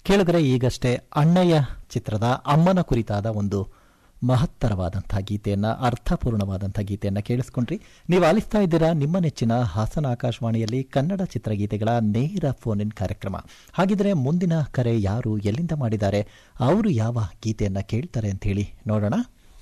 ಕೇಳಿದ್ರೆ ಈಗಷ್ಟೇ ಅಣ್ಣಯ್ಯ ಚಿತ್ರದ ಅಮ್ಮನ ಕುರಿತಾದ ಒಂದು ಮಹತ್ತರವಾದಂತಹ ಗೀತೆಯನ್ನ ಅರ್ಥಪೂರ್ಣವಾದಂತಹ ಗೀತೆಯನ್ನ ಕೇಳಿಸ್ಕೊಂಡ್ರಿ ನೀವು ಆಲಿಸ್ತಾ ಇದ್ದೀರಾ ನಿಮ್ಮ ನೆಚ್ಚಿನ ಹಾಸನ ಆಕಾಶವಾಣಿಯಲ್ಲಿ ಕನ್ನಡ ಚಿತ್ರಗೀತೆಗಳ ನೇರ ಫೋನ್ ಇನ್ ಕಾರ್ಯಕ್ರಮ ಹಾಗಿದ್ರೆ ಮುಂದಿನ ಕರೆ ಯಾರು ಎಲ್ಲಿಂದ ಮಾಡಿದ್ದಾರೆ ಅವರು ಯಾವ ಗೀತೆಯನ್ನ ಕೇಳ್ತಾರೆ ಅಂತ ಹೇಳಿ ನೋಡೋಣ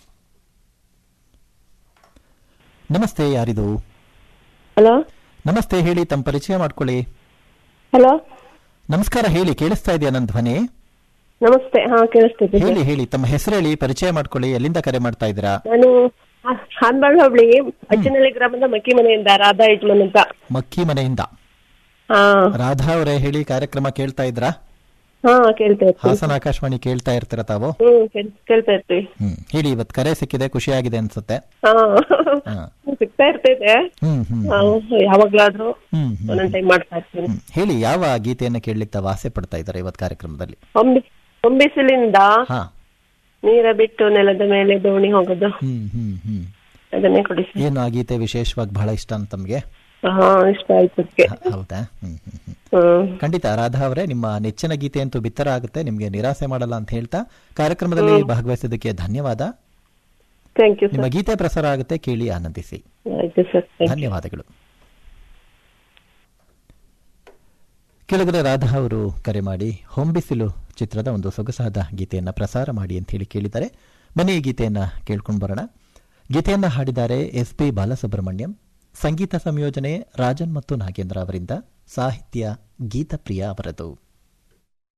ನಮಸ್ತೆ ಯಾರಿದು ಹಲೋ ನಮಸ್ತೆ ಹೇಳಿ ತಮ್ಮ ಪರಿಚಯ ಮಾಡ್ಕೊಳ್ಳಿ ಹಲೋ ನಮಸ್ಕಾರ ಹೇಳಿ ಕೇಳಿಸ್ತಾ ಇದೆಯಾ ನನ್ನ ಧ್ವನಿ ನಮಸ್ತೆ ಹಾ ಕೇಳಿಸ್ತಿದೆ ಹೇಳಿ ಹೇಳಿ ತಮ್ಮ ಹೆಸರು ಹೇಳಿ ಪರಿಚಯ ಮಾಡ್ಕೊಳ್ಳಿ ಎಲ್ಲಿಂದ ಕರೆ ಮಾಡ್ತಾ ಇದ್ದೀರಾ ನಾನು ಹಾನ್ಬಾಳ್ ಹೋಬಳಿ ಅಜ್ಜನಹಳ್ಳಿ ಗ್ರಾಮದ ಮಕ್ಕಿ ಮನೆಯಿಂದ ರಾಧಾ ಯಜಮಾನ್ ಅಂತ ಮಕ್ಕಿ ಮನೆಯಿಂದ ಹಾ ರಾಧಾ ಅವರೇ ಹೇಳಿ ಕಾರ್ಯಕ್ರಮ ಕೇಳ್ತಾ ಇದ್ರಾ ಹಾ ಕೇಳ್ತಾ ಇರ್ತೀವಿ ಹಾಸನ ಆಕಾಶವಾಣಿ ಕೇಳ್ತಾ ಇರ್ತೀರ ತಾವು ಹ್ಮ್ ಕೇಳ್- ಕೇಳ್ತಾ ಇರ್ತೀವಿ ಹ್ಮ್ ಹೇಳಿ ಇವತ್ತು ಕರೆ ಸಿಕ್ಕಿದೆ ಖುಷಿಯಾಗಿದೆ ಅನ್ಸುತ್ತೆ ಹಾ ಹಾ. ಸಿಗ್ತಾ ಇರ್ತೈತೆ ಹ್ಮ್ ಹ್ಮ್ ಆ, ಯಾವಾಗ್ಲಾದ್ರೂ ಹ್ಮ್ ಹ್ಮ್ ಒಂದೊಂದ್ ಟೈಮ್ ಮಾಡ್ತಾ ಇರ್ತೀನಿ ಹ್ಮ್. ಹೇಳಿ ಯಾವ ಗೀತೆಯನ್ನ ಕೇಳಲಿಕ್ಕೆ ತಾವು ಆಸೆ ಪಡ್ತಾ ಇದ್ದಾರೆ ಇವತ್ತು ಕಾರ್ಯಕ್ರಮದಲ್ಲಿ ಹೊಂಬಿ ಹೊಂಬಿಸಿಲಿಂದ ಹಾ ನೀರ ಬಿಟ್ಟು ನೆಲದ ಮೇಲೆ ದೋಣಿ ಹೋಗೋದು ಹ್ಮ್ ಹ್ಮ್ ಹ್ಮ್ ಅದನ್ನೇ ಕೊಡಿಸಿ ಏನು ಆ ಗೀತೆ ವಿಶೇಷವಾಗಿ ಬಹಳ ಇಷ್ಟ ಅಂತ ತಮ್ಗೆ ಹಾ ಇಷ್ಟ ಆಯ್ತು ಅದಕ್ಕೆ ಹ- ಹೌದಾ ಹ್ಮ್ ಹ್ಮ್ ಹ್ಮ್ ಹ್ಮ್ ಖಂಡಿತ ರಾಧಾ ಅವರೇ ನಿಮ್ಮ ನೆಚ್ಚಿನ ಗೀತೆ ಅಂತೂ ಬಿತ್ತರ ಆಗುತ್ತೆ ನಿಮ್ಗೆ ನಿರಾಸೆ ಮಾಡಲ್ಲ ಅಂತ ಹೇಳ್ತಾ ಕಾರ್ಯಕ್ರಮದಲ್ಲಿ ಭಾಗವಹಿಸೋದಕ್ಕೆ ಧನ್ಯವಾದ ಥ್ಯಾಂಕ್ ಯು ನಿಮ್ಮ ಸರ್ ಗೀತೆ ಪ್ರಸಾರ ಆಗುತ್ತೆ ಕೇಳಿ ಆನಂದಿಸಿ ಆಯ್ತು ಸರ್ ಥ್ಯಾಂಕ್ ಯು ಧನ್ಯವಾದಗಳು ಕೆಳಗಡೆ ರಾಧಾ ಅವರು ಕರೆ ಮಾಡಿ ಹೊಂಬಿಸಿಲು ಚಿತ್ರದ ಒಂದು ಸೊಗಸಾದ ಗೀತೆಯನ್ನ ಪ್ರಸಾರ ಮಾಡಿ ಅಂತ ಹೇಳಿ ಕೇಳಿದ್ದಾರೆ ಬನ್ನಿ ಈ ಗೀತೆಯನ್ನ ಕೇಳ್ಕೊಂಡು ಬರೋಣ ಗೀತೆಯನ್ನ ಹಾಡಿದ್ದಾರೆ ಎಸ್ ಪಿ ಬಾಲಸುಬ್ರಹ್ಮಣ್ಯಂ ಸಂಗೀತ ಸಂಯೋಜನೆ ರಾಜನ್ ಮತ್ತು ನಾಗೇಂದ್ರ ಅವರಿಂದ ಸಾಹಿತ್ಯ ಗೀತಪ್ರಿಯ ಅವರದು